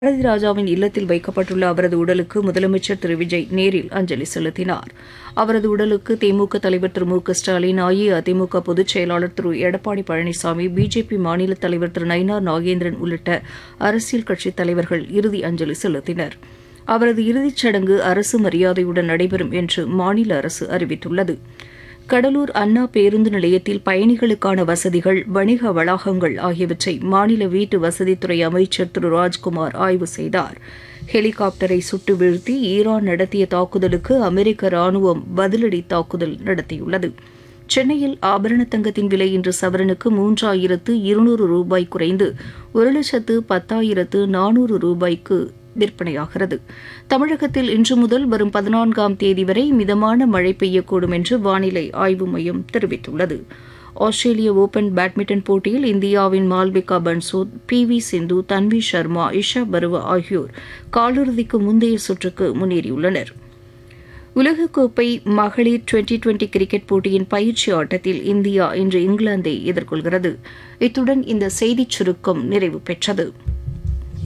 பாரதி ராஜாவின் இல்லத்தில் வைக்கப்பட்டுள்ள அவரது உடலுக்கு முதலமைச்சர் திரு விஜய் நேரில் அஞ்சலி செலுத்தினார் அவரது உடலுக்கு திமுக தலைவர் திரு மு க ஸ்டாலின் அஇஅதிமுக பொதுச் செயலாளர் திரு எடப்பாடி பழனிசாமி பிஜேபி மாநில தலைவர் திரு நயினார் நாகேந்திரன் உள்ளிட்ட அரசியல் கட்சித் தலைவர்கள் இறுதி அஞ்சலி செலுத்தினர் அவரது இறுதிச் சடங்கு அரசு மரியாதையுடன் நடைபெறும் என்று மாநில அரசு அறிவித்துள்ளது கடலூர் அண்ணா பேருந்து நிலையத்தில் பயணிகளுக்கான வசதிகள் வணிக வளாகங்கள் ஆகியவற்றை மாநில வீட்டு வசதித்துறை அமைச்சர் திரு ராஜ்குமார் ஆய்வு செய்தார் ஹெலிகாப்டரை சுட்டு வீழ்த்தி ஈரான் நடத்திய தாக்குதலுக்கு அமெரிக்க ராணுவம் பதிலடி தாக்குதல் நடத்தியுள்ளது சென்னையில் ஆபரண தங்கத்தின் விலை இன்று சவரனுக்கு மூன்றாயிரத்து இருநூறு ரூபாய் குறைந்து ஒரு லட்சத்து பத்தாயிரத்து நானூறு ரூபாய்க்கு விற்பனையாகிறது தமிழகத்தில் இன்று முதல் வரும் பதினான்காம் தேதி வரை மிதமான மழை பெய்யக்கூடும் என்று வானிலை ஆய்வு மையம் தெரிவித்துள்ளது ஆஸ்திரேலிய ஓபன் பேட்மிண்டன் போட்டியில் இந்தியாவின் மால்விகா பன்சோத் பி வி சிந்து தன்வி சர்மா இஷா பருவா ஆகியோர் காலிறுதிக்கு முந்தைய சுற்றுக்கு முன்னேறியுள்ளனர் உலகக்கோப்பை மகளிர் டுவெண்டி டுவெண்டி கிரிக்கெட் போட்டியின் பயிற்சி ஆட்டத்தில் இந்தியா இன்று இங்கிலாந்தை எதிர்கொள்கிறது இத்துடன் இந்த செய்திச் சுருக்கம் நிறைவு பெற்றது